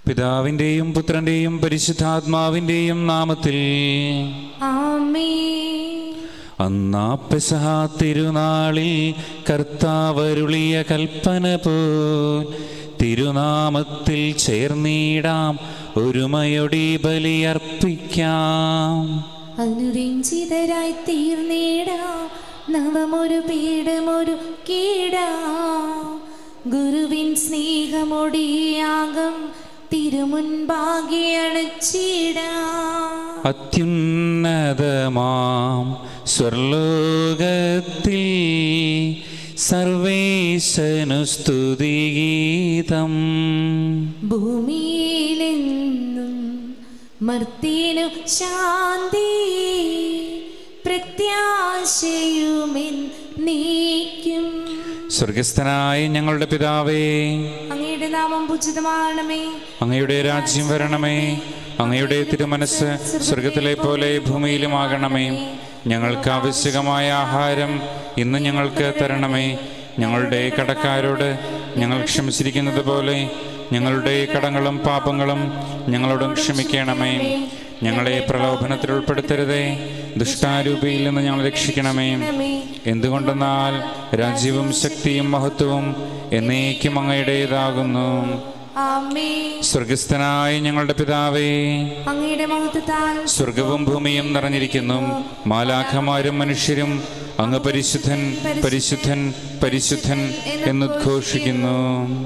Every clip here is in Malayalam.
പിതാവിൻ്റെയും പുത്രൻ്റെയും പരിശുദ്ധാത്മാവിൻ്റെയും നാമത്തിൽ ആമേ അന്നാ പെസഹ തിരുനാളിൽ കർത്താവരുളിയ കൽപ്പന പോൽ തിരുനാമത്തിൽ ചേർന്നിടാം ഒരുമയൊടി ബലിയർപ്പിക്കാം അനുരഞ്ജിതരായി തീർന്നിടാം നവമൊരു പീഠമൊരു കീടാ ഗുരുവിൻ സ്നേഹമൊടിയാകം തിരുമുൻപാകെ അണച്ചിടാം അത്യുന്നതമാം സ്വർലോകത്തിൽ സർവേശനു സ്തുതിഗീതം ഭൂമിയിലെന്നും മർത്തിനു ശാന്തി പ്രത്യാശയുമെൻ നീക്കും സ്വർഗസ്ഥനായ ഞങ്ങളുടെ പിതാവേ അങ്ങയുടെ നാമം ഉചിതമാണമേ അങ്ങയുടെ രാജ്യം വരണമേ അങ്ങയുടെ തിരുമനസ് സ്വർഗത്തിലെ പോലെ ഭൂമിയിലുമാകണമേ ഞങ്ങൾക്ക് ആവശ്യകമായ ആഹാരം ഇന്ന് ഞങ്ങൾക്ക് തരണമേ ഞങ്ങളുടെ കടക്കാരോട് ഞങ്ങൾ ക്ഷമിച്ചിരിക്കുന്നത് പോലെ ഞങ്ങളുടെ കടങ്ങളും പാപങ്ങളും ഞങ്ങളോടും ക്ഷമിക്കണമേ ഞങ്ങളെ പ്രലോഭനത്തിൽ ഉൾപ്പെടുത്തരുതേ ദുഷ്ടാരൂപിയിൽ നിന്ന് ഞങ്ങൾ രക്ഷിക്കണമേ എന്തുകൊണ്ടെന്നാൽ രാജ്യവും ശക്തിയും മഹത്വവും എന്നേക്കും അങ്ങയുടേതാകുന്നു ആമേ സ്വർഗസ്ഥനായ ഞങ്ങളുടെ പിതാവേ അങ്ങയുടെ മഹത്വത്താൽ സ്വർഗവും ഭൂമിയും നിറഞ്ഞിരിക്കുന്നു മാലാഖമാരും മനുഷ്യരും അങ്ങ് പരിശുദ്ധൻ പരിശുദ്ധൻ പരിശുദ്ധൻ എന്നുദ്ഘോഷിക്കുന്നു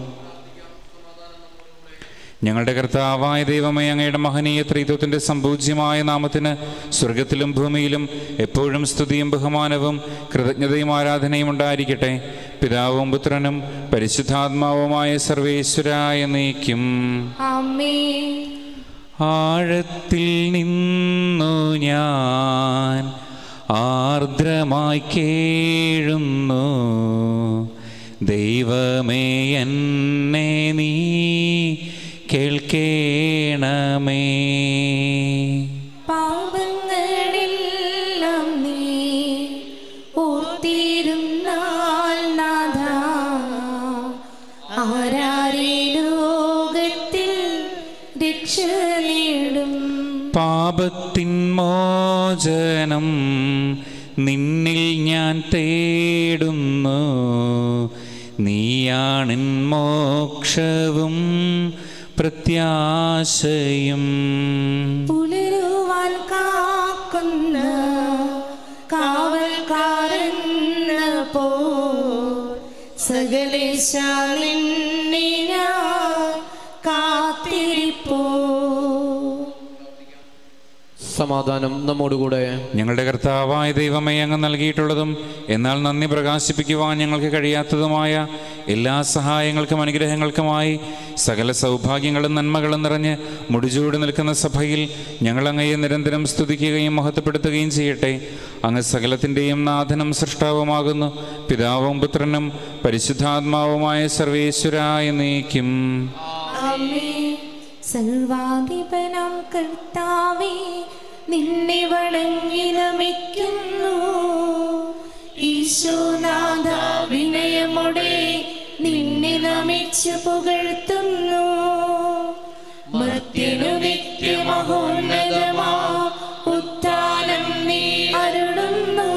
ഞങ്ങളുടെ കർത്താവായ ദൈവമേ അങ്ങയുടെ മഹനീയ ത്രിത്വത്തിന്റെ സമ്പൂജ്യമായ നാമത്തിന് സ്വർഗത്തിലും ഭൂമിയിലും എപ്പോഴും സ്തുതിയും ബഹുമാനവും കൃതജ്ഞതയും ആരാധനയും ഉണ്ടായിരിക്കട്ടെ പിതാവും പുത്രനും പരിശുദ്ധാത്മാവുമായ സർവേശ്വരായ നീക്കും ആമേ ആഴത്തിൽ നിന്നു ഞാൻ ആർദ്രമായി കേഴുന്നു ദൈവമേ എന്നെ നീ കേൾക്കേണമേ പാപങ്ങളെല്ലാം നീ ഓർത്തിരുന്നാൽ നാഥ ആരാരെ ലോകത്തിൽ രക്ഷ നേടും പാപത്തിൻ മോചനം നിന്നിൽ ഞാൻ തേടുന്നു നീയാണിൻ മോക്ഷവും പ്രത്യാശയും പുലരുവാൻ കാക്കുന്ന കാവൽക്കാരെന്ന പോ സകലേശ നിന്നെ ഞാൻ കാത്തിരിപ്പോ സമാധാനം നമ്മോടുകൂടെ ഞങ്ങളുടെ കർത്താവായ ദൈവമേ അങ്ങ് നൽകിയിട്ടുള്ളതും എന്നാൽ നന്ദി പ്രകാശിപ്പിക്കുവാൻ ഞങ്ങൾക്ക് കഴിയാത്തതുമായ എല്ലാ സഹായങ്ങൾക്കും അനുഗ്രഹങ്ങൾക്കുമായി സകല സൗഭാഗ്യങ്ങളും നന്മകളും നിറഞ്ഞ് മുടിചൂട് നിൽക്കുന്ന സഭയിൽ ഞങ്ങൾ അങ്ങയെ നിരന്തരം സ്തുതിക്കുകയും മഹത്വപ്പെടുത്തുകയും ചെയ്യട്ടെ അങ്ങ് സകലത്തിൻ്റെയും നാഥനും സൃഷ്ടാവുമാകുന്നു പിതാവും പുത്രനും പരിശുദ്ധാത്മാവുമായ സർവേശ്വരായ നീക്കും ആമേ സർവാധിപനം കർത്താവേ നിന്നെ വണങ്ങി നമിക്കുന്നു ഈശോനാഥ വിനയമോടെ നിന്നെ നമിച്ചു പുകഴ്ത്തുന്നു മർത്യനു നിത്യമഹോന്നതമാ ഉത്ഥാനം നീ അരുളുന്നു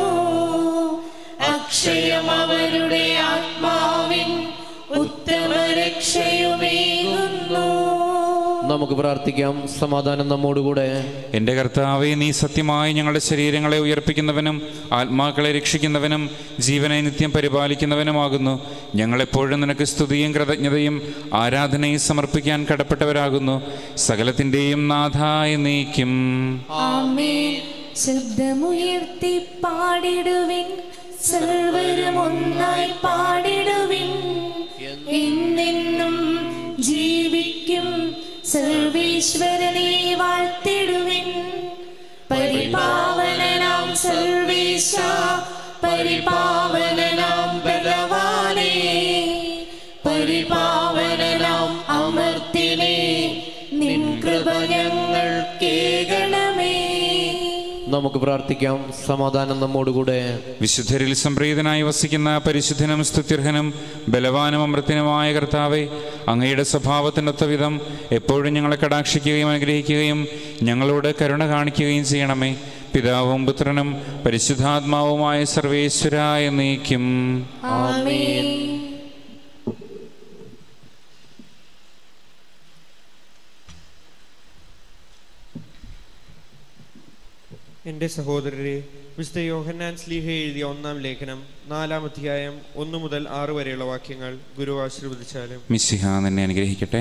അക്ഷയം അവരുടെ ആത്മാവിൻ ഉത്തമ രക്ഷയുമേകുന്നു നമുക്ക് പ്രാർത്ഥിക്കാം സമാധാനം നമ്മോടുകൂടെ എൻ്റെ കർത്താവെ നീ സത്യമായി ഞങ്ങളുടെ ശരീരങ്ങളെ ഉയർപ്പിക്കുന്നവനും ആത്മാക്കളെ രക്ഷിക്കുന്നവനും ജീവനെ നിത്യം പരിപാലിക്കുന്നവനുമാകുന്നു ഞങ്ങളെപ്പോഴും നിനക്ക് സ്തുതിയും കൃതജ്ഞതയും ആരാധനയും സമർപ്പിക്കാൻ കടപ്പെട്ടവരാകുന്നു സകലത്തിൻ്റെയും നാഥായ നീക്കും ആമേൻ ശബ്ദമുയർത്തി പാടിടുവിൻ സർവരും ഒന്നായി പാടിടുവിൻ എന്നെന്നും ജീവിക്കും സർവീശ്വരനെ വാഴ്ത്തിടുവിൻ പരിപാവനനാം സർവേശ പരിപാവനനാം ബലവാനേ പരിപാവനനാം അമർത്തിനെ നിൻ കൃപ ഞങ്ങൾ കേൾക്കണമേ നമുക്ക് പ്രാർത്ഥിക്കാം സമാധാനം നമ്മോടുകൂടെ വിശുദ്ധരിൽ സംപ്രീതനായി വസിക്കുന്ന പരിശുദ്ധനും സ്തുത്യർഹനും ബലവാനും അമൃത്തിനുമായ കർത്താവെ അങ്ങയുടെ സ്വഭാവത്തിനൊത്ത വിധം എപ്പോഴും ഞങ്ങളെ കടാക്ഷിക്കുകയും അനുഗ്രഹിക്കുകയും ഞങ്ങളോട് കരുണ കാണിക്കുകയും ചെയ്യണമേ പിതാവും പുത്രനും പരിശുദ്ധാത്മാവുമായ സർവേശ്വര എന്നേക്കും ആമേൻ എൻ്റെ സഹോദരരെ വിശുദ്ധ യോഹന്നാൻ സ്ലീഹ എഴുതിയ ഒന്നാം ലേഖനം നാലാം അധ്യായം ഒന്ന് മുതൽ ആറ് വരെയുള്ള വാക്യങ്ങൾ ഗുരു ആശീർവദിച്ചാലും മിശിഹ നിന്നെ അനുഗ്രഹിക്കട്ടെ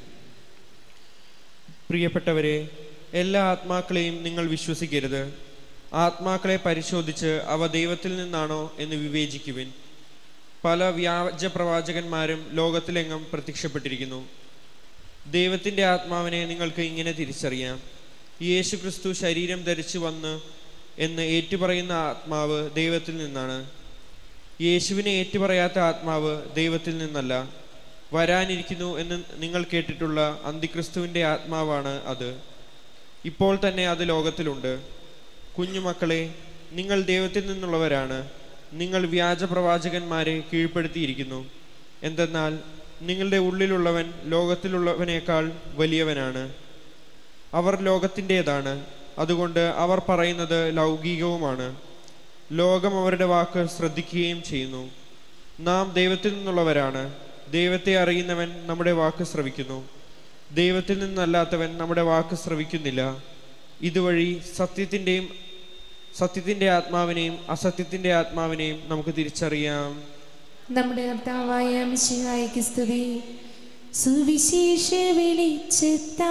പ്രിയപ്പെട്ടവരെ എല്ലാ ആത്മാക്കളെയും നിങ്ങൾ വിശ്വസിക്കരുത് ആത്മാക്കളെ പരിശോധിച്ച് അവ ദൈവത്തിൽ നിന്നാണോ എന്ന് വിവേചിക്കുവിൻ പല വ്യാജ പ്രവാചകന്മാരും ലോകത്തിലെങ്ങും പ്രത്യക്ഷപ്പെട്ടിരിക്കുന്നു ദൈവത്തിൻ്റെ ആത്മാവിനെ നിങ്ങൾക്ക് ഇങ്ങനെ തിരിച്ചറിയാം യേശു ക്രിസ്തു ശരീരം ധരിച്ചു വന്ന് എന്ന് ഏറ്റുപറയുന്ന ആത്മാവ് ദൈവത്തിൽ നിന്നാണ് യേശുവിനെ ഏറ്റുപറയാത്ത ആത്മാവ് ദൈവത്തിൽ നിന്നല്ല വരാനിരിക്കുന്നു എന്ന് നിങ്ങൾ കേട്ടിട്ടുള്ള അന്തിക്രിസ്തുവിൻ്റെ ആത്മാവാണ് അത് ഇപ്പോൾ തന്നെ അത് ലോകത്തിലുണ്ട് കുഞ്ഞുമക്കളെ നിങ്ങൾ ദൈവത്തിൽ നിന്നുള്ളവരാണ് നിങ്ങൾ വ്യാജ പ്രവാചകന്മാരെ കീഴ്പ്പെടുത്തിയിരിക്കുന്നു എന്തെന്നാൽ നിങ്ങളുടെ ഉള്ളിലുള്ളവൻ ലോകത്തിലുള്ളവനേക്കാൾ വലിയവനാണ് അവർ ലോകത്തിൻ്റെതാണ് അതുകൊണ്ട് അവർ പറയുന്നത് ലൗകികവുമാണ് ലോകം അവരുടെ വാക്ക് ശ്രദ്ധിക്കുകയും ചെയ്യുന്നു നാം ദൈവത്തിൽ നിന്നുള്ളവരാണ് ദൈവത്തെ അറിയുന്നവൻ നമ്മുടെ വാക്ക് ശ്രവിക്കുന്നു ദൈവത്തിൽ നിന്നല്ലാത്തവൻ നമ്മുടെ വാക്ക് ശ്രവിക്കുന്നില്ല ഇതുവഴി സത്യത്തിൻ്റെയും സത്യത്തിൻ്റെ ആത്മാവിനെയും അസത്യത്തിൻ്റെ ആത്മാവിനെയും നമുക്ക് തിരിച്ചറിയാം നമ്മുടെ കർത്താവായ മിശിഹായ്ക്ക് സ്തുതി സുവിശേഷ വെളിച്ചത്താ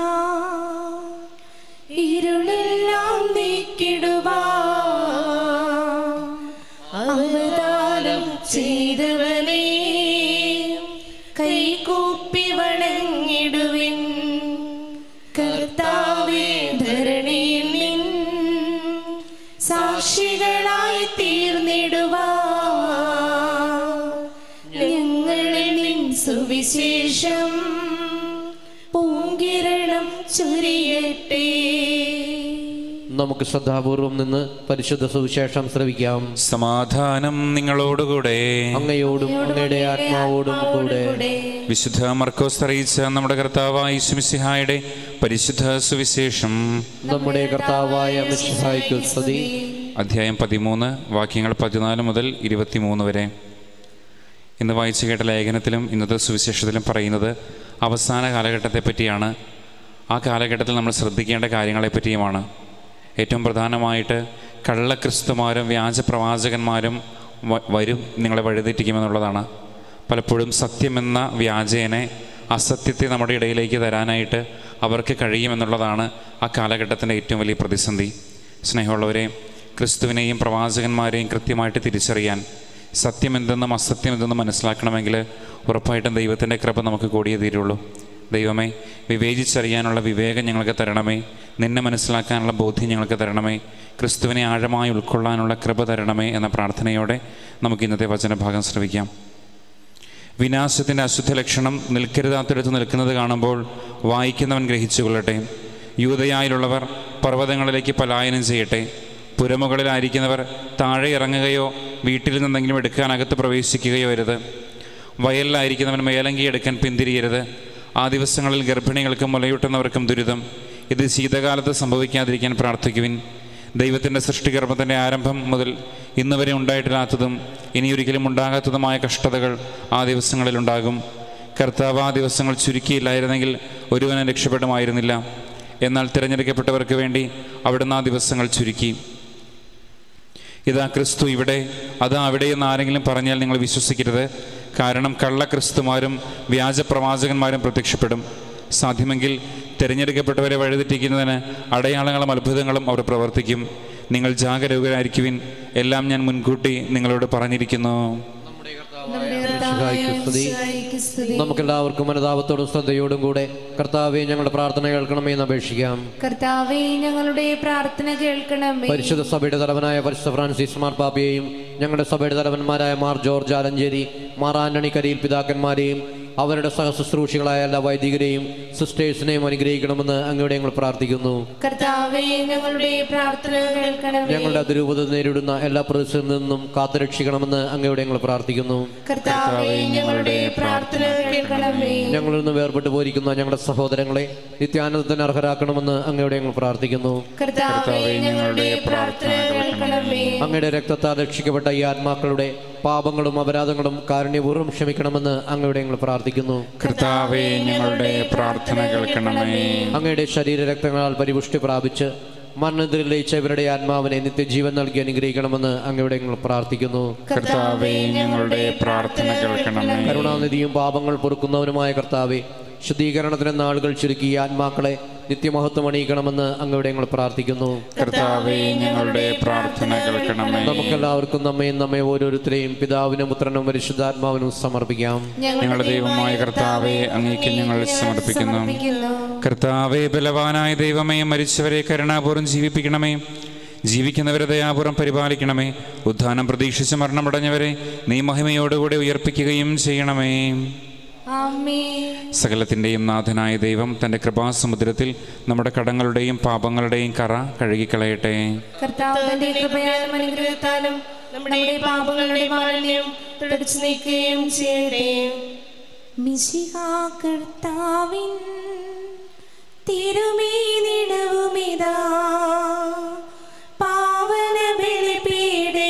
ഇരുളെല്ലാം നീക്കിടുവാ അവതാരം ചെയ്തവനെ കൈകൂപ്പി വണങ്ങിടുവിൻ കർത്താവേ ധരണിയിൽ നിൻ സാക്ഷികളായി തീർന്നിടുവാ ഞങ്ങളിൽ നിൻ സുവിശേഷം പൂങ്കിരണം ചൊരിയട്ടെ നമുക്ക് ശ്രദ്ധാപൂർവം നിന്ന് പരിശുദ്ധ സുവിശേഷം ശ്രവിക്കാം സമാധാനം നിങ്ങളോടുകൂടെ അങ്ങയോടും അങ്ങയുടെ ആത്മാവോടും കൂടെ വിശുദ്ധ മർക്കോസ് അറിയിച്ച നമ്മുടെ കർത്താവായ യേശുമിശിഹായുടെ പരിശുദ്ധ സുവിശേഷം നമ്മുടെ കർത്താവായ മിശിഹായ്ക്ക് സ്തുതി അധ്യായം പതിമൂന്ന് വാക്യങ്ങൾ പതിനാല് മുതൽ ഇരുപത്തിമൂന്ന് വരെ ഇന്ന് വായിച്ചു കേട്ട ലേഖനത്തിലും ഇന്നത്തെ സുവിശേഷത്തിലും പറയുന്നത് അവസാന കാലഘട്ടത്തെ പറ്റിയാണ് ആ കാലഘട്ടത്തിൽ നമ്മൾ ശ്രദ്ധിക്കേണ്ട കാര്യങ്ങളെപ്പറ്റിയുമാണ് ഏറ്റവും പ്രധാനമായിട്ട് കള്ളക്രിസ്തുമാരും വ്യാജ പ്രവാചകന്മാരും വ- വരും നിങ്ങളെ വഴിതെറ്റിക്കുമെന്നുള്ളതാണ് പലപ്പോഴും സത്യമെന്ന വ്യാജേനെ അസത്യത്തെ നമ്മുടെ ഇടയിലേക്ക് തരാനായിട്ട് അവർക്ക് കഴിയുമെന്നുള്ളതാണ് ആ കാലഘട്ടത്തിൻ്റെ ഏറ്റവും വലിയ പ്രതിസന്ധി സ്നേഹമുള്ളവരെ ക്രിസ്തുവിനെയും പ്രവാചകന്മാരെയും കൃത്യമായിട്ട് തിരിച്ചറിയാൻ സത്യമെന്തെന്നും അസത്യമെന്തെന്നും മനസ്സിലാക്കണമെങ്കിൽ ഉറപ്പായിട്ടും ദൈവത്തിൻ്റെ കൃപ നമുക്ക് കൂടിയേ തീരുള്ളൂ ദൈവമേ വിവേചിച്ചറിയാനുള്ള വിവേകം ഞങ്ങൾക്ക് തരണമേ നിന്നെ മനസ്സിലാക്കാനുള്ള ബോധ്യം ഞങ്ങൾക്ക് തരണമേ ക്രിസ്തുവിനെ ആഴമായി ഉൾക്കൊള്ളാനുള്ള കൃപ തരണമേ എന്ന പ്രാർത്ഥനയോടെ നമുക്ക് ഇന്നത്തെ വചനഭാഗം ശ്രവിക്കാം വിനാശത്തിൻ്റെ അശുദ്ധ ലക്ഷണം നിൽക്കരുതാത്തിടത്ത് നിൽക്കുന്നത് കാണുമ്പോൾ വായിക്കുന്നവൻ ഗ്രഹിച്ചുകൊള്ളട്ടെ യൂതയായിലുള്ളവർ പർവ്വതങ്ങളിലേക്ക് പലായനം ചെയ്യട്ടെ പുരമുകളിലായിരിക്കുന്നവർ താഴെ ഇറങ്ങുകയോ വീട്ടിൽ നിന്നെങ്കിലും എടുക്കാൻ അകത്ത് പ്രവേശിക്കുകയോ അരുത് വയലിലായിരിക്കുന്നവൻ മേലങ്കി എടുക്കാൻ പിന്തിരിയരുത് ആ ദിവസങ്ങളിൽ ഗർഭിണികൾക്കും മുലയൂട്ടുന്നവർക്കും ദുരിതം ഇത് ശീതകാലത്ത് സംഭവിക്കാതിരിക്കാൻ പ്രാർത്ഥിക്കുവിൻ ദൈവത്തിൻ്റെ സൃഷ്ടികർമ്മത്തിൻ്റെ ആരംഭം മുതൽ ഇന്ന് വരെ ഉണ്ടായിട്ടില്ലാത്തതും ഇനിയൊരിക്കലും ഉണ്ടാകാത്തതുമായ കഷ്ടതകൾ ആ ദിവസങ്ങളിലുണ്ടാകും കർത്താവ് ആ ദിവസങ്ങൾ ചുരുക്കിയില്ലായിരുന്നെങ്കിൽ ഒരുവനും രക്ഷപ്പെടുമായിരുന്നില്ല എന്നാൽ തിരഞ്ഞെടുക്കപ്പെട്ടവർക്ക് വേണ്ടി അവിടുന്ന് ആ ദിവസങ്ങൾ ചുരുക്കി ഇതാ ക്രിസ്തു ഇവിടെ അതാ അവിടെ എന്ന് ആരെങ്കിലും പറഞ്ഞാൽ നിങ്ങൾ വിശ്വസിക്കരുത് കാരണം കള്ള ക്രിസ്തുമാരും വ്യാജ പ്രവാചകന്മാരും പ്രത്യക്ഷപ്പെടും സാധ്യമെങ്കിൽ തിരഞ്ഞെടുക്കപ്പെട്ടവരെ വഴിതെറ്റിക്കുന്നതിന് അടയാളങ്ങളും അത്ഭുതങ്ങളും അവർ പ്രവർത്തിക്കും നിങ്ങൾ ജാഗരൂകരായിരിക്കുവിൻ എല്ലാം ഞാൻ മുൻകൂട്ടി നിങ്ങളോട് പറഞ്ഞിരിക്കുന്നു നമ്മുടെ കർത്താവായ മിശിഹായ്ക്ക് സ്തുതി. മിശിഹായ്ക്ക് സ്തുതി നമുക്കെല്ലാവർക്കും അനുതാപത്തോടും ശ്രദ്ധയോടും കൂടെ കർത്താവെ ഞങ്ങളുടെ പ്രാർത്ഥന കേൾക്കണമേ എന്ന് അപേക്ഷിക്കാം കർത്താവേ ഞങ്ങളുടെ പ്രാർത്ഥന കേൾക്കണമേ പരിശുദ്ധ സഭയുടെ തലവനായ പരിശുദ്ധ ഫ്രാൻസിസ് മാർ പാപ്പയെയും ഞങ്ങളുടെ സഭയുടെ തലവന്മാരായ മാർ ജോർജ് ആലഞ്ചേരി മാർ ആന്റണി കരിയിൽ പിതാക്കന്മാരെയും അവരുടെ സഹശുശ്രൂഷികളായ എല്ലാ വൈദികരെയും സിസ്റ്റേഴ്സിനെയും അനുഗ്രഹിക്കണമെന്ന് അങ്ങയുടെ ഞങ്ങൾ പ്രാർത്ഥിക്കുന്നു കർത്താവേ ഞങ്ങളുടെ പ്രാർത്ഥന കേൾക്കണമേ ഞങ്ങളുടെ അതിരൂപത നേരിടുന്ന എല്ലാ പ്രതിസന്ധിയിൽ നിന്നും കാത്തുരക്ഷിക്കണമെന്ന് അങ്ങയുടെ ഞങ്ങൾ പ്രാർത്ഥിക്കുന്നു കർത്താവേ ഞങ്ങളുടെ പ്രാർത്ഥന കേൾക്കണമേ ഞങ്ങളിൽ നിന്ന് വേർപെട്ടു പോയിരിക്കുന്ന ഞങ്ങളുടെ സഹോദരങ്ങളെ നിത്യാനന്ദത്തിന് അർഹരാക്കണമെന്ന് അങ്ങയുടെ ഞങ്ങൾ പ്രാർത്ഥിക്കുന്നു കർത്താവേ ഞങ്ങളുടെ പ്രാർത്ഥന കേൾക്കണമേ അങ്ങയുടെ രക്തത്താൽ രക്ഷിക്കപ്പെട്ട ഈ ആത്മാക്കളുടെ പാപങ്ങളും അപരാധങ്ങളും കാരുണ്യപൂർവ്വം ക്ഷമിക്കണമെന്ന് അങ്ങയുടെ ഞങ്ങൾ പ്രാർത്ഥിക്കുന്നു കർത്താവെ ഞങ്ങളുടെ പ്രാർത്ഥന കേൾക്കണമേ അങ്ങയുടെ ശരീര രക്തങ്ങളാൽ പരിപുഷ്ടി പ്രാപിച്ച് മരണത്തിൽ ലയിച്ച ഇവരുടെ ആത്മാവിനെ നിത്യജീവൻ നൽകി അനുഗ്രഹിക്കണമെന്ന് അങ്ങയുടെ ഞങ്ങൾ പ്രാർത്ഥിക്കുന്നു കർത്താവെ ഞങ്ങളുടെ പ്രാർത്ഥന കേൾക്കണമേ കരുണാനിധിയും പാപങ്ങൾ പൊറുക്കുന്നവനുമായ കർത്താവെ ശുദ്ധീകരണത്തിന് നാളുകൾ ചുരുക്കി ഈ ആത്മാക്കളെ നിത്യമഹത്വം അണിയിക്കണമെന്ന് അങ്ങയുടെ ഞങ്ങൾ പ്രാർത്ഥിക്കുന്നു കർത്താവെ ഞങ്ങളുടെ പ്രാർത്ഥന കേൾക്കണമേ നമുക്കെല്ലാവർക്കും നമ്മയും നമ്മെ ഓരോരുത്തരെയും പിതാവിനും പുത്രനും പരിശുദ്ധാത്മാവിനും സമർപ്പിക്കാം ഞങ്ങളുടെ ദൈവമായ കർത്താവെ അങ്ങേക്ക് ഞങ്ങൾ സമർപ്പിക്കുന്നു കർത്താവെ ബലവാനായ ദൈവമേ മരിച്ചവരെ കരുണാപൂർവ്വം ജീവിപ്പിക്കണമേ ജീവിക്കുന്നവരെ ദയാപൂർവ്വം പരിപാലിക്കണമേ ഉദ്ധാനം പ്രതീക്ഷിച്ച് മരണമടഞ്ഞവരെ നീ മഹിമയോടുകൂടി ഉയർപ്പിക്കുകയും ചെയ്യണമേ ആമേ സകലത്തിൻ്റെയും നാഥനായ ദൈവം തൻ്റെ കൃപാസമുദ്രത്തിൽ നമ്മുടെ കടങ്ങളുടെയും പാപങ്ങളുടെയും കറ കഴുകിക്കളയട്ടെ കർത്താവ് തന്റെ കൃപയാലും അനുഗ്രഹത്താലും നമ്മുടെ പാപങ്ങളുടെ മാലിന്യം തുടച്ചു നീക്കുകയും ചെയ്യട്ടെ മിശിഹാ കർത്താവിൻ തിരുമേനിടവുമിതാ പാവന ബലിപീഡേ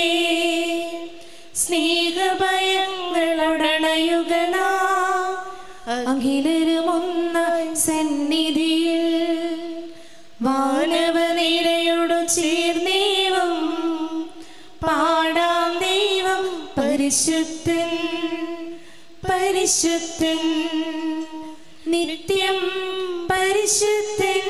സ്നേഹഭയങ്ങളൊടണയുകണ അഖിലരുമൊന്നായി സന്നിധിയിൽ വാനവനിരയോടു ചേർന്നേവം പാടാം ദൈവം പരിശുദ്ധൻ പരിശുദ്ധൻ നിത്യം പരിശുദ്ധൻ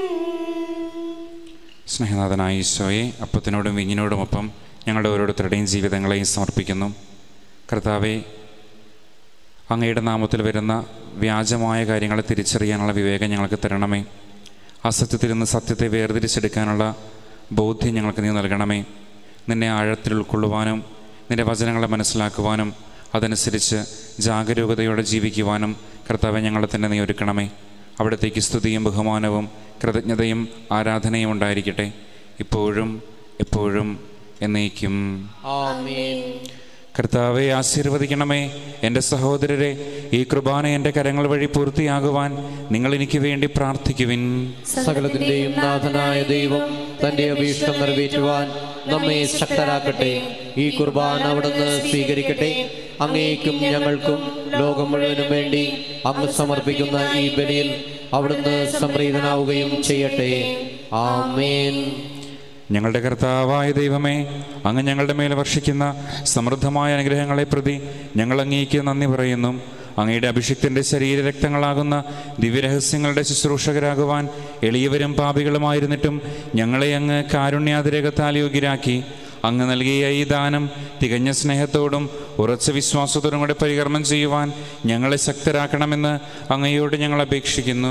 സ്നേഹനാഥനായ ഈശോയെ അപ്പത്തിനോടും വിഞ്ഞിനോടുമൊപ്പം ഞങ്ങളുടെ ഓരോരുത്തരുടെയും ജീവിതങ്ങളെയും സമർപ്പിക്കുന്നു കർത്താവെ അങ്ങയുടെ നാമത്തിൽ വരുന്ന വ്യാജമായ കാര്യങ്ങളെ തിരിച്ചറിയാനുള്ള വിവേകം ഞങ്ങൾക്ക് തരണമേ അസത്യത്തിൽ നിന്ന് സത്യത്തെ വേർതിരിച്ചെടുക്കാനുള്ള ബോധ്യം ഞങ്ങൾക്ക് നീ നൽകണമേ നിന്നെ ആഴത്തിൽ ഉൾക്കൊള്ളുവാനും നിന്റെ വചനങ്ങളെ മനസ്സിലാക്കുവാനും അതനുസരിച്ച് ജാഗരൂകതയോടെ ജീവിക്കുവാനും കർത്താവെ ഞങ്ങളെ തന്നെ നീ ഒരുക്കണമേ അവിടത്തേക്ക് സ്തുതിയും ബഹുമാനവും കൃതജ്ഞതയും ആരാധനയും ഉണ്ടായിരിക്കട്ടെ ഇപ്പോഴും എപ്പോഴും എന്നേക്കും ആമേൻ കർത്താവെ ആശീർവദിക്കണമേ എൻ്റെ സഹോദരരെ ഈ കൃപാന എൻ്റെ കരങ്ങൾ വഴി പൂർത്തിയാകുവാൻ നിങ്ങൾ എനിക്ക് വേണ്ടി പ്രാർത്ഥിക്കുവിൻ സകലത്തിന്റെയും നാഥനായ ദൈവം തന്റെ അഭീഷ്ടം നിറവേറ്റുവാൻ നമ്മെ ശക്തരാക്കട്ടെ ഈ കുർബാന അവിടുന്ന് സ്വീകരിക്കട്ടെ അങ്ങേക്കും ഞങ്ങൾക്കും ലോകം മുഴുവനും വേണ്ടി അങ്ങ് സമർപ്പിക്കുന്ന ഈ ബലിയിൽ അവിടുന്ന് സംപ്രീതനാവുകയും ചെയ്യട്ടെ ആമേൻ ഞങ്ങളുടെ കർത്താവായ ദൈവമേ അങ്ങ് ഞങ്ങളുടെ മേൽ വർഷിക്കുന്ന സമൃദ്ധമായ അനുഗ്രഹങ്ങളെ പ്രതി ഞങ്ങൾ അങ്ങേക്ക് നന്ദി പറയുന്നു അങ്ങയുടെ അഭിഷിക്തന്റെ ശരീരരക്തങ്ങളാകുന്ന ദിവ്യരഹസ്യങ്ങളുടെ ശുശ്രൂഷകരാകുവാൻ എളിയവരും പാപികളുമായിരുന്നിട്ടും ഞങ്ങളെ അങ്ങ് കാരുണ്യാതിരകത്താൽ യോഗ്യരാക്കി അങ്ങ് നൽകിയ ഈ ദാനം തികഞ്ഞ സ്നേഹത്തോടും ഉറച്ച വിശ്വാസത്തോടും കൂടെ പരികർമ്മം ചെയ്യുവാൻ ഞങ്ങളെ ശക്തരാക്കണമെന്ന് അങ്ങയോട് ഞങ്ങൾ അപേക്ഷിക്കുന്നു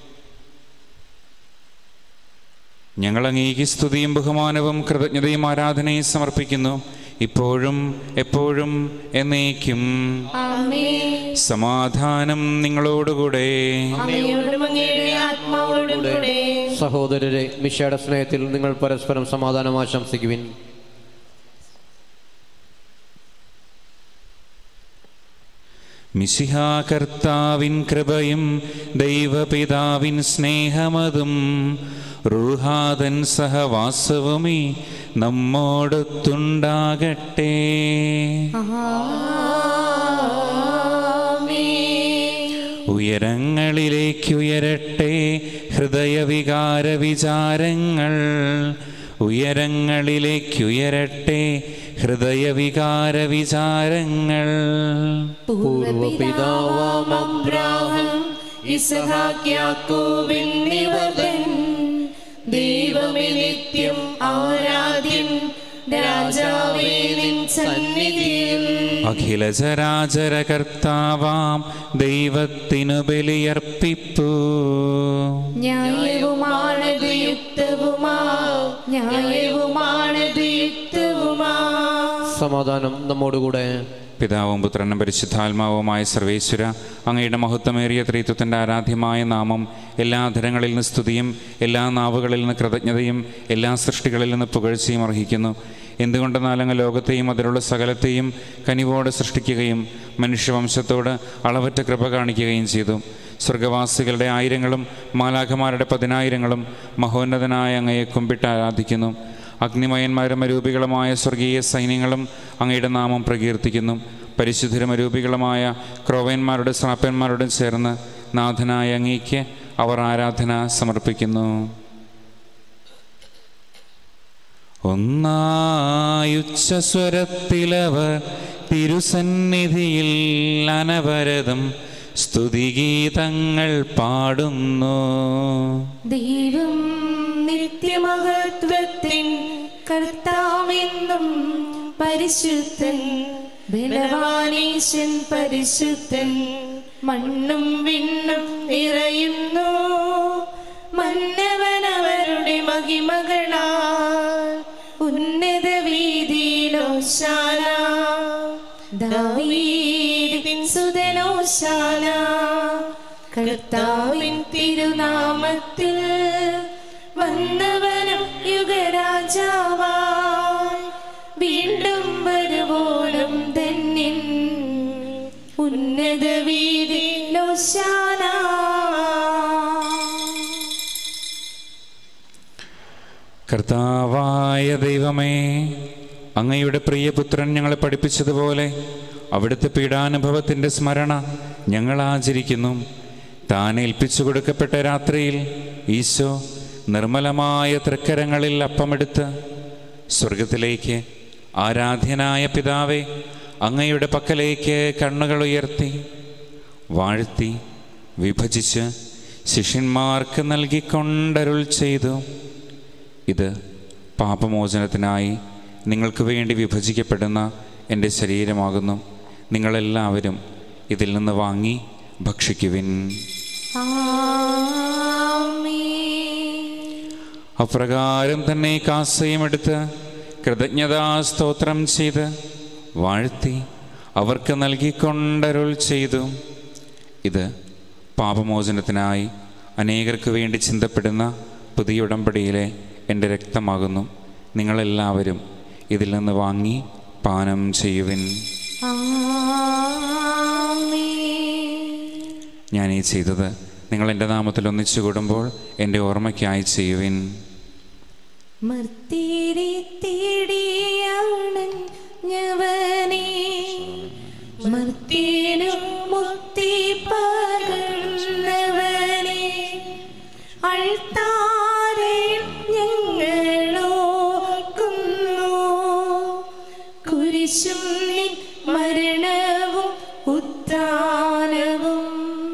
ഞങ്ങൾ അങ്ങേക്ക് സ്തുതിയും ബഹുമാനവും കൃതജ്ഞതയും ആരാധനയും സമർപ്പിക്കുന്നു ഇപ്പോഴും എപ്പോഴും എന്നേക്കും ആമേ സമാധാനം നിങ്ങളോടുകൂടെ അങ്ങയോടും അങ്ങയുടെ ആത്മാവോടും കൂടെ സഹോദരരെ മിശയുടെ സ്നേഹത്തിൽ നിങ്ങൾ പരസ്പരം സമാധാനം ആശംസിക്കുവിൻ മിശിഹാ കർത്താവിൻ കൃപയും ദൈവപിതാവിൻ സ്നേഹമതും റുഹാദൻ സഹവാസവുമീ നമ്മോടൊത്തുണ്ടാകട്ടെ ഉയരങ്ങളിലേക്കുയരട്ടെ ഹൃദയവികാര വിചാരങ്ങൾ ഉയരങ്ങളിലേക്കുയരട്ടെ ഹൃദയവികാര വിചാരങ്ങൾ പൂർവപിതാവാം അബ്രാഹം ഇസഹാക്യാക്കോബിൻ നിവർത്തൻ ദൈവമേ നിത്യം ആരാധ്യൻ രാജാവേ നിൻ സന്നിധിയിൽ അഖില ചരാചര കർത്താവാം ദൈവത്തിനു ബലിയർപ്പിപ്പൂ ന്യായവുമാണത് യുക്തവുമാ ന്യായവുമാണത് യുക്തവുമാ സമാധാനം നമ്മോടുകൂടെ പിതാവും പുത്രനും പരിശുദ്ധാത്മാവുമായ സർവേശ്വര അങ്ങയുടെ മഹത്വമേറിയ ത്രിത്വത്തിൻ്റെ ആരാധ്യമായ നാമം എല്ലാ ധരങ്ങളിൽ നിന്ന് സ്തുതിയും എല്ലാ നാവുകളിൽ നിന്ന് കൃതജ്ഞതയും എല്ലാ സൃഷ്ടികളിൽ നിന്ന് പുകഴ്ചയും അർഹിക്കുന്നു എന്തുകൊണ്ടെന്നാൽ അങ്ങ് ലോകത്തെയും അതിലുള്ള സകലത്തെയും കനിവോടെ സൃഷ്ടിക്കുകയും മനുഷ്യവംശത്തോട് അളവറ്റ കൃപ കാണിക്കുകയും ചെയ്തു സ്വർഗവാസികളുടെ ആയിരങ്ങളും മാലാഖമാരുടെ പതിനായിരങ്ങളും മഹോന്നതനായ അങ്ങയെ കുമ്പിട്ട് ആരാധിക്കുന്നു അഗ്നിമയന്മാരും അരൂപികളുമായ സ്വർഗീയ സൈന്യങ്ങളും അങ്ങയുടെ നാമം പ്രകീർത്തിക്കുന്നു പരിശുദ്ധരും അരൂപികളുമായ ക്രോവന്മാരുടെ ശ്രാപ്പന്മാരോടും ചേർന്ന് നാഥനായ അങ്ങേക്ക് അവർ ആരാധന സമർപ്പിക്കുന്നു ഒന്നായുച്ചസ്വരത്തിലവർ തിരുസന്നിധിയിൽ അനവരതം സ്തുതിഗീതങ്ങൾ പാടുന്നു ദൈവം നിത്യമഹത്വത്തിൻ കർത്താവെന്നും പരിശുദ്ധൻ ബലവാനീശൻ പരിശുദ്ധൻ മണ്ണും വിണ്ണും നിറയുന്നു മന്നവനവരുടെ മഹിമകളാൽ ഉന്നത വീതിയിലോശാന ദാവീദിൻ സുതനോശാന കർത്താവിൻ തിരുനാമത്തിൽ വന്നവനും യുഗരാജാവായി വീണ്ടും വരുവോളം ധന്യൻ ഉന്നത വീതിയിലോശാന കർത്താവായ ദൈവമേ അങ്ങയുടെ പ്രിയപുത്രൻ ഞങ്ങളെ പഠിപ്പിച്ചതുപോലെ അവിടുത്തെ പീഡാനുഭവത്തിൻ്റെ സ്മരണ ഞങ്ങൾ ആചരിക്കുന്നു താൻ ഏൽപ്പിച്ചു കൊടുക്കപ്പെട്ട രാത്രിയിൽ ഈശോ നിർമ്മലമായ തൃക്കരങ്ങളിൽ അപ്പമെടുത്ത് സ്വർഗത്തിലേക്ക് ആരാധ്യനായ പിതാവെ അങ്ങയുടെ പക്കലേക്ക് കണ്ണുകൾ ഉയർത്തി വാഴ്ത്തി വിഭജിച്ച് ശിഷ്യന്മാർക്ക് നൽകിക്കൊണ്ടരുൾ ചെയ്തു ഇത് പാപമോചനത്തിനായി നിങ്ങൾക്ക് വേണ്ടി വിഭജിക്കപ്പെടുന്ന എൻ്റെ ശരീരമാകുന്നു നിങ്ങളെല്ലാവരും ഇതിൽ നിന്ന് വാങ്ങി ഭക്ഷിക്കുവിൻ ആമേൻ അപ്രകാരം തന്നെ കാസയും എടുത്ത് കൃതജ്ഞതാ സ്തോത്രം ചെയ്ത് വാഴ്ത്തി അവർക്ക് നൽകിക്കൊണ്ടരുൾ ചെയ്തു ഇത് പാപമോചനത്തിനായി അനേകർക്ക് വേണ്ടി ചിന്തപ്പെടുന്ന പുതിയ ഉടമ്പടിയിലെ എൻ്റെ രക്തമാകുന്നു നിങ്ങളെല്ലാവരും ഇതിൽ നിന്ന് വാങ്ങി പാനം ചെയ്യുവിൻ ആമേൻ ഞാൻ ഈ ചെയ്തത് നിങ്ങൾ എൻ്റെ നാമത്തിൽ ഒന്നിച്ചു കൂടുമ്പോൾ എൻ്റെ ഓർമ്മയ്ക്കായി ചെയ്യുവിൻ മർത്തിരി തേടിയാണ് ഞവനെ മർത്തിനു മുക്തി പകർന്നവനെ അൾത്താരെ ഞങ്ങളോക്കുന്നു കുരിശും നിൻ മരണവും ഉത്ഥാനവും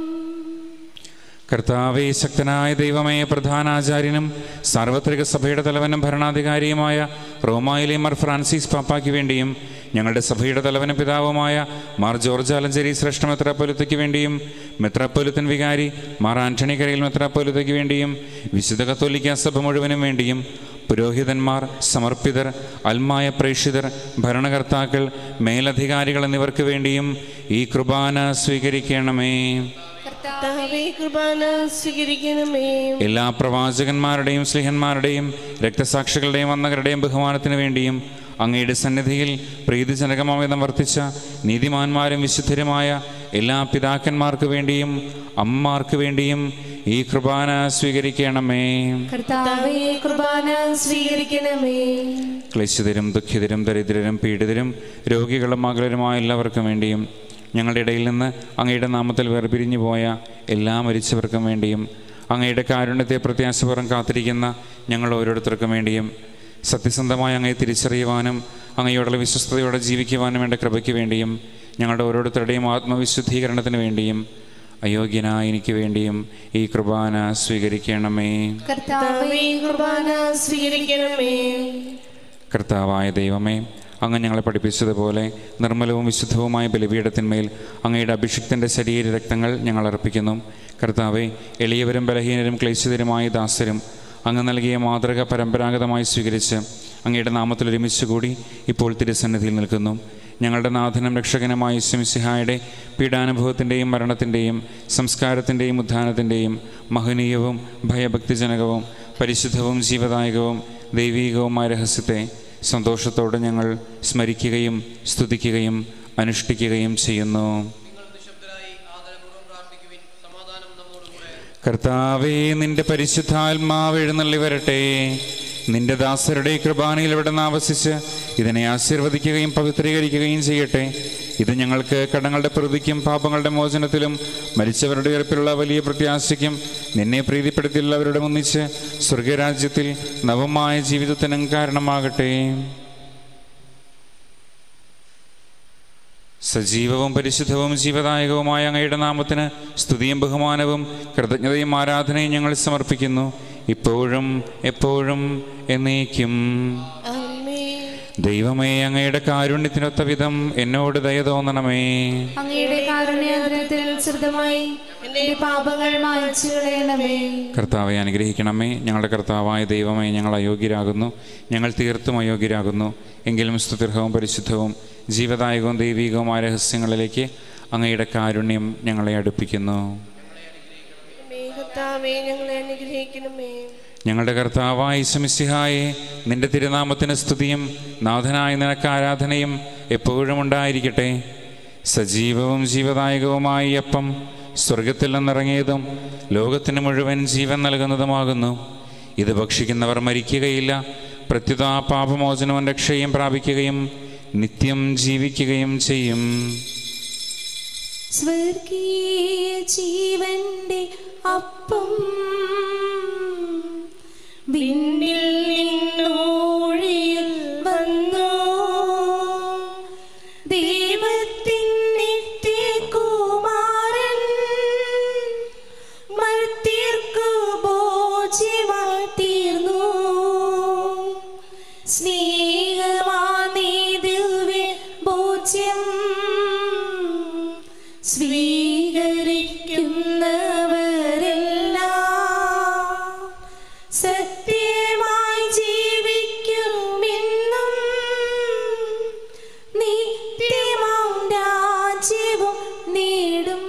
കർത്താവേ ശക്തനായ ദൈവമേ പ്രധാനാചാര്യനും സാർവത്രിക സഭയുടെ തലവനും ഭരണാധികാരിയുമായ റോമായിലെ മാർ ഫ്രാൻസിസ് പാപ്പായ്ക്ക് വേണ്ടിയും ഞങ്ങളുടെ സഭയുടെ തലവനും പിതാവുമായ മാർ ജോർജ് ആലഞ്ചേരി ശ്രേഷ്ഠ മെത്രാപ്പൊലിത്തയ്ക്ക് വേണ്ടിയും മെത്രാപ്പൊലിത്തൻ വികാരി മാർ ആന്റണി കരയിൽ മെത്രാപ്പൊലിത്തയ്ക്ക് വേണ്ടിയും വിശുദ്ധ കത്തോലിക്ക സഭ മുഴുവനും വേണ്ടിയും പുരോഹിതന്മാർ സമർപ്പിതർ അൽമായ പ്രേക്ഷിതർ ഭരണകർത്താക്കൾ മേലധികാരികൾ എന്നിവർക്ക് വേണ്ടിയും ഈ കുർബാന സ്വീകരിക്കണമേ കർത്താവേ കൃപാന സ്വീകരിക്കണമേ എല്ലാ പ്രവാചകന്മാരുടെയും സ്ലിഹന്മാരുടെയും രക്തസാക്ഷികളുടെയും വന്നകരുടെയും ബഹുമാനത്തിന് വേണ്ടിയും അങ്ങയുടെ സന്നിധിയിൽ പ്രീതിജനകമാവിധം വർത്തിച്ച നീതിമാന്മാരും വിശുദ്ധരുമായ എല്ലാ പിതാക്കന്മാർക്ക് വേണ്ടിയും അമ്മമാർക്ക് വേണ്ടിയും ഈ കുർബാന സ്വീകരിക്കണമേ കർത്താവേ കൃപാന സ്വീകരിക്കണമേ ക്ലേശിതരും ദുഃഖിതരും ദരിദ്രരും പീഡിതരും രോഗികളും മകളുരുമായ എല്ലാവർക്കും വേണ്ടിയും ഞങ്ങളുടെ ഇടയിൽ നിന്ന് അങ്ങയുടെ നാമത്തിൽ വേർപിരിഞ്ഞു പോയ എല്ലാ മരിച്ചവർക്കും വേണ്ടിയും അങ്ങയുടെ കാരുണ്യത്തെ പ്രത്യാശപുറം കാത്തിരിക്കുന്ന ഞങ്ങൾ ഓരോരുത്തർക്കും വേണ്ടിയും സത്യസന്ധമായി അങ്ങയെ തിരിച്ചറിയുവാനും അങ്ങയോടുള്ള വിശ്വസ്തയോടെ ജീവിക്കുവാനും വേണ്ട കൃപയ്ക്ക് വേണ്ടിയും ഞങ്ങളുടെ ഓരോരുത്തരുടെയും ആത്മവിശുദ്ധീകരണത്തിന് വേണ്ടിയും അയോഗ്യനായ എനിക്ക് വേണ്ടിയും ഈ കുർബാന സ്വീകരിക്കണമേ കർത്താവേ കൃപാന സ്വീകരിക്കണമേ കർത്താവായ ദൈവമേ അങ്ങ് ഞങ്ങളെ പഠിപ്പിച്ചതുപോലെ നിർമ്മലവും വിശുദ്ധവുമായ ബലിപീഠത്തിന്മേൽ അങ്ങയുടെ അഭിഷിക്തൻ്റെ ശരീര രക്തങ്ങൾ ഞങ്ങൾ അർപ്പിക്കുന്നു കർത്താവെ എളിയവരും ബലഹീനരും ക്ലേശിതരുമായ ദാസരും അങ്ങ് നൽകിയ മാതൃക പരമ്പരാഗതമായി സ്വീകരിച്ച് അങ്ങയുടെ നാമത്തിൽ ഒരുമിച്ച് കൂടി ഇപ്പോൾ തിരുസന്നിധിയിൽ നിൽക്കുന്നു ഞങ്ങളുടെ നാഥനും രക്ഷകനുമായ ശംസിഹായുടെ പീഡാനുഭവത്തിൻ്റെയും മരണത്തിൻ്റെയും സംസ്കാരത്തിൻ്റെയും ഉത്ഥാനത്തിൻ്റെയും മഹനീയവും ഭയഭക്തിജനകവും പരിശുദ്ധവും ജീവദായകവും ദൈവീകവുമായ രഹസ്യത്തെ സന്തോഷത്തോടെ ഞങ്ങൾ സ്മരിക്കുകയും സ്തുതിക്കുകയും അനുഷ്ഠിക്കുകയും ചെയ്യുന്നു കർത്താവേ നിന്റെ പരിശുദ്ധാത്മാവ് എഴുന്നള്ളി വരട്ടെ നിന്റെ ദാസരുടെ കൃപാനയിൽ ഇവിടെ ആവസിച്ച് ഇതിനെ ആശീർവദിക്കുകയും പവിത്രീകരിക്കുകയും ചെയ്യട്ടെ ഇത് ഞങ്ങൾക്ക് കടങ്ങളുടെ പ്രതിക്കും പാപങ്ങളുടെ മോചനത്തിലും മരിച്ചവരുടെ ഉയർപ്പിലുള്ള വലിയ പ്രത്യാശയ്ക്കും നിന്നെ പ്രീതിപ്പെടുത്തിയുള്ളവരുടെ ഒന്നിച്ച് സ്വർഗരാജ്യത്തിൽ നവമായ ജീവിതത്തിനും കാരണമാകട്ടെ സജീവവും പരിശുദ്ധവും ജീവദായകവുമായ അങ്ങയുടെ നാമത്തിന് സ്തുതിയും ബഹുമാനവും കൃതജ്ഞതയും ആരാധനയും ഞങ്ങൾ സമർപ്പിക്കുന്നു ഇപ്പോഴും എപ്പോഴും എന്നേക്കും ആമേൻ ദൈവമേ അങ്ങയുടെ കാരുണ്യത്തിനൊത്ത വിധം എന്നോട് ദയ തോന്നണമേ അങ്ങയുടെ കാരുണ്യാഗ്രഹത്തിനനുസൃതമായി എന്റെ പാപങ്ങൾ മായ്ച്ചു കളയണമേ കർത്താവെ അനുഗ്രഹിക്കണമേ ഞങ്ങളുടെ കർത്താവായ ദൈവമേ ഞങ്ങൾ അയോഗ്യരാകുന്നു ഞങ്ങൾ തീർത്തും അയോഗ്യരാകുന്നു എങ്കിലും സ്തുതിർഹവും പരിശുദ്ധവും ജീവദായകവും ദൈവികവുമായ രഹസ്യങ്ങളിലേക്ക് അങ്ങയുടെ കാരുണ്യം ഞങ്ങളെ അടുപ്പിക്കുന്നു കർത്താവേ ഞങ്ങളെ അനുഗ്രഹിക്കണമേ ഞങ്ങളുടെ കർത്താവായ ഈശമിസിഹായെ നിന്റെ തിരുനാമത്തിന് സ്തുതിയും നാഥനായ നിനക്ക് ആരാധനയും എപ്പോഴും ഉണ്ടായിരിക്കട്ടെ സജീവവും ജീവദായകവുമായ ഈ അപ്പം സ്വർഗത്തിൽ നിന്നിറങ്ങിയതും ലോകത്തിന് മുഴുവൻ ജീവൻ നൽകുന്നതുമാകുന്നു ഇത് ഭക്ഷിക്കുന്നവർ മരിക്കുകയില്ല പ്രത്യുത പാപമോചനവും രക്ഷയും പ്രാപിക്കുകയും നിത്യം ജീവിക്കുകയും ചെയ്യും സ്വർഗീയ ജീവന്റെ അപ്പം വിണ്ണിൽ നിന്നോഴിയിൽ വന്നു ദൈവത്തിൻ നിത്യകുമാരൻ മർത്യർക്കു ഭോജ്യമായി തീർന്നു സ്നേഹമാനീ ദിവ്യ ഭോജ്യം സ്വീകരിക്കുന്നവരെല്ലാം സത്യമായി ജീവിക്കുമെന്നും നിത്യമാം രാജ്യവും നേടും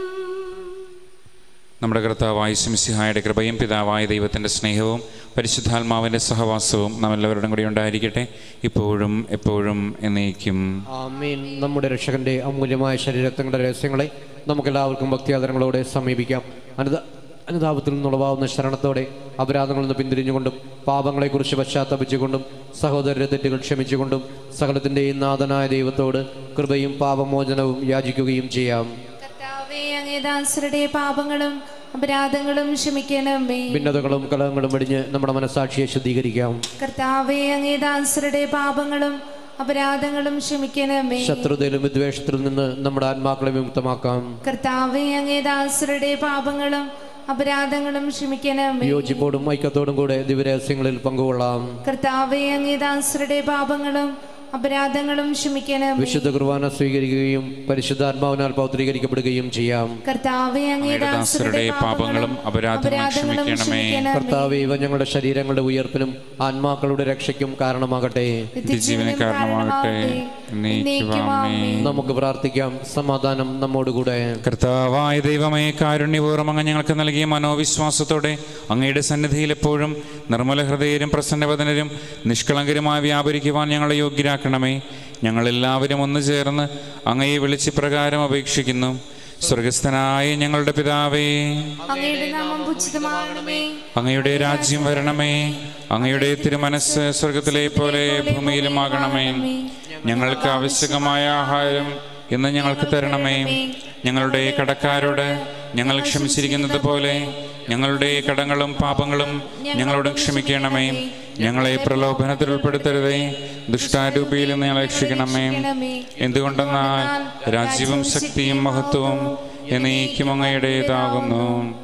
നമ്മുടെ കർത്താവായ ശംസിഹായുടെ കൃപയും പിതാവായ ദൈവത്തിൻ്റെ സ്നേഹവും പരിശുദ്ധാത്മാവിൻ്റെ സഹവാസവും നാം എല്ലാവരുടെയും കൂടി ഉണ്ടായിരിക്കട്ടെ ഇപ്പോഴും എപ്പോഴും എന്നേക്കും ആമീൻ നമ്മുടെ രക്ഷകന്റെ അമൂല്യമായ ശരീരത്തിന്റെ രഹസ്യങ്ങളെ നമുക്കെല്ലാവർക്കും ഭക്തിയാദരങ്ങളോടെ സമീപിക്കാം അനുദ അനുതാപത്തിൽ നിന്നുളവാവുന്ന ശരണത്തോടെ അപരാധങ്ങളിൽ നിന്ന് പിന്തിരിഞ്ഞുകൊണ്ടും പാപങ്ങളെക്കുറിച്ച് പശ്ചാത്തപിച്ചുകൊണ്ടും സഹോദരരെ തെറ്റുകൾ ക്ഷമിച്ചുകൊണ്ടും സകലത്തിൻ്റെയും നാഥനായ ദൈവത്തോട് കൃപയും പാപമോചനവും യാചിക്കുകയും ചെയ്യാം കർത്താവേ അങ്ങേ ദാസരുടെ പാപങ്ങളും അപരാധങ്ങളും ക്ഷമിക്കണമേ ഭിന്നതകളും കലഹങ്ങളും വെടിഞ്ഞ് നമ്മുടെ മനസാക്ഷിയെ ശുദ്ധീകരിക്കാം കർത്താവേ അങ്ങേ ദാസരുടെ പാപങ്ങളും അപരാധങ്ങളും ക്ഷമിക്കണമേ ശത്രുതയിലും വിദ്വേഷത്തിലും നിന്ന് നമ്മുടെ ആത്മാക്കളെ വിമുക്തമാക്കാം കർത്താവേ അങ്ങേ ദാസരുടെ പാപങ്ങളും അപരാധങ്ങളും ക്ഷമിക്കണമേ യോജിപ്പോടും ഐക്യത്തോടും കൂടെ ദിവരഹസ്യങ്ങളിൽ പങ്കുകൊള്ളാം കർത്താവേ അങ്ങേ ദാസരുടെ പാപങ്ങളും അപരാധങ്ങളും ക്ഷമിക്കണമേ വിശുദ്ധ കുർബാന സ്വീകരിക്കുകയും പരിശുദ്ധാത്മാവിനാൽ പൗത്രീകരിക്കപ്പെടുകയും ചെയ്യാം കർത്താവേ അങ്ങേ അങ്ങയുടെ ദാസരുടെ പാപങ്ങളും അപരാധങ്ങളും ക്ഷമിക്കണമേ കർത്താവ് ഇവ ഞങ്ങളുടെ ശരീരങ്ങളുടെ ഉയർപ്പിനും ആത്മാക്കളുടെ രക്ഷയ്ക്കും കാരണമാകട്ടെ നിത്യജീവന് കാരണമാകട്ടെ എന്നേക്കും ആമേൻ. നമുക്ക് പ്രാർത്ഥിക്കാം സമാധാനം നമ്മോടുകൂടെ കർത്താവായ ദൈവമേ കാരുണ്യപൂർവ്വം അങ്ങ് ഞങ്ങൾക്ക് നൽകിയ മനോവിശ്വാസത്തോടെ അങ്ങയുടെ സന്നിധിയിൽ എപ്പോഴും നിർമ്മല ഹൃദയരും പ്രസന്നവദനരും നിഷ്കളങ്കരുമായി വ്യാപരിക്കുവാൻ ഞങ്ങളെ യോഗ്യരാക്കണമേ ഞങ്ങളെല്ലാവരും ഒന്ന് ചേർന്ന് അങ്ങയെ വിളിച്ച് പ്രകാരം അപേക്ഷിക്കുന്നു സ്വർഗസ്ഥനായ ഞങ്ങളുടെ പിതാവേ അങ്ങയുടെ നാമം ഉചിതമാണമേ അങ്ങയുടെ രാജ്യം വരണമേ അങ്ങയുടെ തിരുമനസ് സ്വർഗത്തിലെ പോലെ ഭൂമിയിലുമാകണമേ ഞങ്ങൾക്ക് ആവശ്യകമായ ആഹാരം ഇന്ന് ഞങ്ങൾക്ക് തരണമേ ഞങ്ങളുടെ കടക്കാരോട് ഞങ്ങൾ ക്ഷമിച്ചിരിക്കുന്നത് പോലെ ഞങ്ങളുടെ കടങ്ങളും പാപങ്ങളും ഞങ്ങളോട് ക്ഷമിക്കണമേ ഞങ്ങളെ പ്രലോഭനത്തിൽ ഉൾപ്പെടുത്തരുതേ ദുഷ്ടാരൂപിയിൽ നിന്ന് ഞങ്ങളെ രക്ഷിക്കണമേ എന്തുകൊണ്ടെന്നാൽ രാജ്യവും ശക്തിയും മഹത്വവും എന്നേക്കും അങ്ങയുടേതാകുന്നു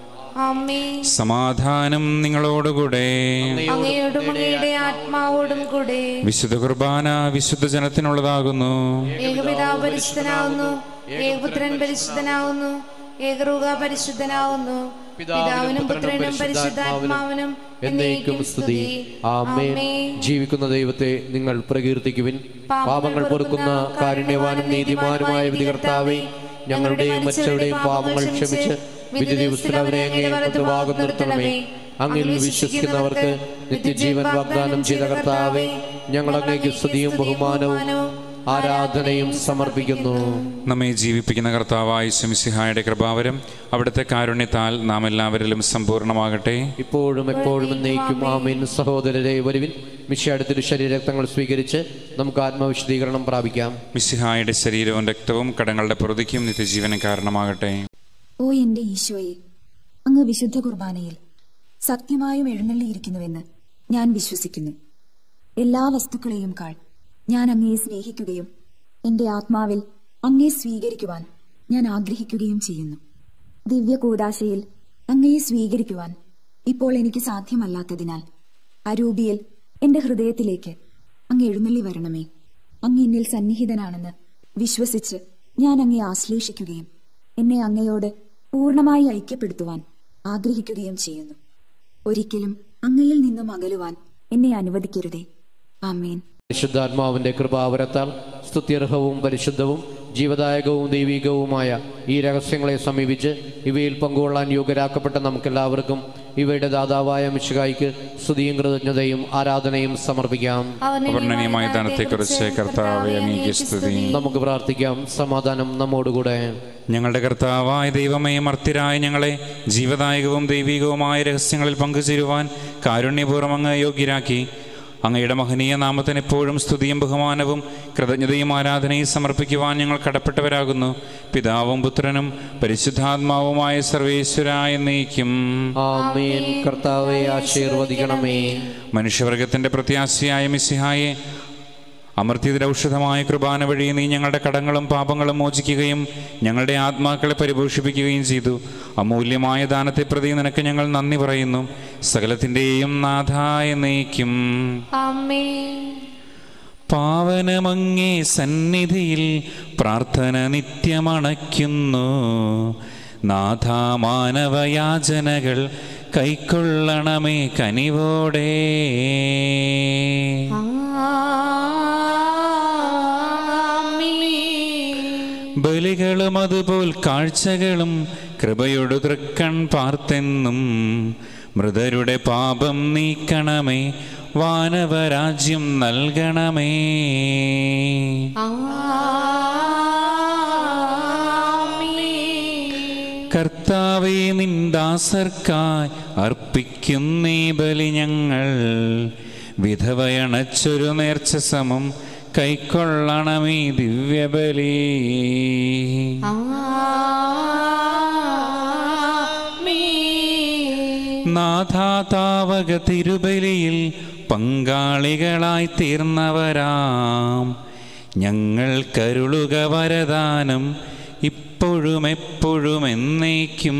അമ്മേ സമാധാനം നിങ്ങളോടുകൂടെ അങ്ങയോടും അങ്ങയുടെ ആത്മാവോടും കൂടെ വിശുദ്ധ കുർബാന വിശുദ്ധ ജനത്തിനുള്ളതാകുന്നു ഏകപിതാവ് പരിശുദ്ധനാവുന്നു ഏകപുത്രൻ പരിശുദ്ധനാവുന്നു ഏകറൂക പരിശുദ്ധനാവുന്നു പിതാവിനും പുത്രനും പരിശുദ്ധാത്മാവിനും എന്നേക്കും സ്തുതി ആമേൻ ജീവിക്കുന്ന ദൈവത്തെ നിങ്ങൾ പ്രകീർത്തിക്കുവിൻ പാപങ്ങൾ പൊറുക്കുന്ന കാരുണ്യവാനും നീതിമാനുമായ വിധികർത്താവേ ഞങ്ങളുടെയും മറ്റുള്ളവരുടെയും പാപങ്ങൾ ക്ഷമിച്ച് വിധി ദിവസത്തിൽ അവരെ അങ്ങേ ഭാഗം നിർത്തണമേ അങ്ങിൽ വിശ്വസിക്കുന്നവർക്ക് നിത്യജീവൻ വാഗ്ദാനം ചെയ്ത കർത്താവേ ഞങ്ങൾ അങ്ങേക്ക് സ്തുതിയും ബഹുമാനവും ആരാധനയും സമർപ്പിക്കുന്നു നമ്മെ ജീവിപ്പിക്കുന്ന കർത്താവായ ശംസിഹായുടെ കൃപാവരം അവിടുത്തെ കാരുണ്യത്താൽ നാം എല്ലാവരിലും സമ്പൂർണ്ണമാകട്ടെ ഇപ്പോഴും എപ്പോഴും എന്നേക്കും ആമീൻ സഹോദരരെ വരുവിൻ മിഷയുടെ തിരുശരീരക്തങ്ങൾ സ്വീകരിച്ച് നമുക്ക് ആത്മവിശദീകരണം പ്രാപിക്കാം മിശിഹായുടെ ശരീരവും രക്തവും കടങ്ങളുടെ പൊറുതിക്കും നിത്യജീവന് കാരണമാകട്ടെ ഓ എന്റെ ഈശോയെ അങ്ങ് വിശുദ്ധ കുർബാനയിൽ സത്യമായും എഴുന്നള്ളിയിരിക്കുന്നുവെന്ന് ഞാൻ വിശ്വസിക്കുന്നു എല്ലാ വസ്തുക്കളെയും കാൾ ഞാൻ അങ്ങയെ സ്നേഹിക്കുകയും എന്റെ ആത്മാവിൽ അങ്ങയെ സ്വീകരിക്കുവാൻ ഞാൻ ആഗ്രഹിക്കുകയും ചെയ്യുന്നു ദിവ്യ കൂദാശയിൽ അങ്ങയെ സ്വീകരിക്കുവാൻ ഇപ്പോൾ എനിക്ക് സാധ്യമല്ലാത്തതിനാൽ അരൂപിയിൽ എന്റെ ഹൃദയത്തിലേക്ക് അങ്ങ് എഴുന്നള്ളി വരണമേ അങ്ങ് എന്നിൽ സന്നിഹിതനാണെന്ന് വിശ്വസിച്ച് ഞാൻ അങ്ങയെ ആശ്ലേഷിക്കുകയും എന്നെ അങ്ങയോട് പൂർണ്ണമായി ഐക്യപ്പെടുത്തുവാൻ ആഗ്രഹിക്കുകയും ചെയ്യുന്നു ഒരിക്കലും അങ്ങയിൽ നിന്നും അകലുവാൻ എന്നെ അനുവദിക്കരുതേ ആമേൻ പരിശുദ്ധാത്മാവിന്റെ കൃപാവരത്താൽ സ്തുത്യർഹവും പരിശുദ്ധവും ജീവദായകവും ദൈവികവുമായ ഈ രഹസ്യങ്ങളെ സമീപിച്ച് ഇവയിൽ പങ്കുകൊള്ളാൻ യോഗ്യരാക്കപ്പെട്ട നമുക്കെല്ലാവർക്കും ഇവയുടെ ദാതാവായ മിശുകായിക്ക് സ്തുതിയും കൃതജ്ഞതയും ആരാധനയും സമർപ്പിക്കാം അവർണ്ണനീയമായ ദാനത്തെക്കുറിച്ച് കർത്താവെ അങ്ങേക്ക് സ്തുതി നമുക്ക് പ്രാർത്ഥിക്കാം സമാധാനം നമ്മോടുകൂടെ ഞങ്ങളുടെ കർത്താവായ ദൈവമേ മർത്തിരായ ഞങ്ങളെ ജീവദായകവും ദൈവികവുമായ രഹസ്യങ്ങളിൽ പങ്കുചേരുവാൻ കാരുണ്യപൂർവ്വം അങ്ങ് യോഗ്യരാക്കി അങ്ങയുടെ മഹനീയ നാമത്തിന് എപ്പോഴും സ്തുതിയും ബഹുമാനവും കൃതജ്ഞതയും ആരാധനയും സമർപ്പിക്കുവാൻ ഞങ്ങൾ കടപ്പെട്ടവരാകുന്നു പിതാവും പുത്രനും പരിശുദ്ധാത്മാവുമായ സർവേശ്വരായ നീക്കും ആമേൻ കർത്താവെ ആശീർവദിക്കണമേ മനുഷ്യവർഗത്തിന്റെ പ്രത്യാശയായ മിസിഹായെ അമർത്യതിന്റെ ഔഷധമായ കൃപാന വഴി നീ ഞങ്ങളുടെ കടങ്ങളും പാപങ്ങളും മോചിക്കുകയും ഞങ്ങളുടെ ആത്മാക്കളെ പരിപോഷിപ്പിക്കുകയും ചെയ്തു അമൂല്യമായ ദാനത്തെ പ്രതി നിനക്ക് ഞങ്ങൾ നന്ദി പറയുന്നു സകലത്തിൻ്റെയും നാഥായ നീക്കും അമ്മേ പാവനമങ്ങേ സന്നിധിയിൽ പ്രാർത്ഥന നിത്യമണയ്ക്കുന്നു നാഥ മാനവയാചനകൾ കൈക്കൊള്ളണമേ കനിവോടെ ആമേൻ ബലികളും അതുപോൽ കാഴ്ചകളും കൃപയൊടു തൃക്കൺ പാർത്തെന്നും മൃതരുടെ പാപം നീക്കണമേ വാനവരാജ്യം നൽകണമേ ആമേൻ കർത്താവെ നിന്ദാസർക്കായി അർപ്പിക്കുന്നേ ബലി ഞങ്ങൾ വിധവയണച്ചൊരു നേർച്ച സമം കൈക്കൊള്ളണമേ ദിവ്യബലി ആമേൻ നാഥാതാവക തിരുബലിയിൽ പങ്കാളികളായി തീർന്നവരാം ഞങ്ങൾ കരുളുക വരദാനം ഇപ്പോഴും എപ്പോഴും എന്നേക്കും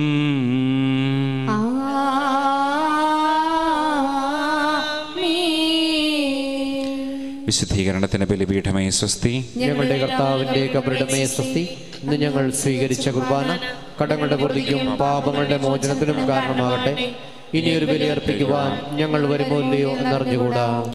ആമേൻ വിശുദ്ധീകരണത്തിന് ബലിപീഠമേ സ്വസ്തി ഞങ്ങളുടെ കർത്താവിന്റെ കബറിടമേ സ്വസ്തി ഇന്ന് ഞങ്ങൾ സ്വീകരിച്ച കുർബാന കടങ്ങളുടെ പ്രതിക്കും പാപങ്ങളുടെ മോചനത്തിനും കാരണമാകട്ടെ ഇനിയൊരു ബലി അർപ്പിക്കുവാൻ ഞങ്ങൾ വരുമോ ഇല്ലയോ എന്നറിഞ്ഞുകൂടാ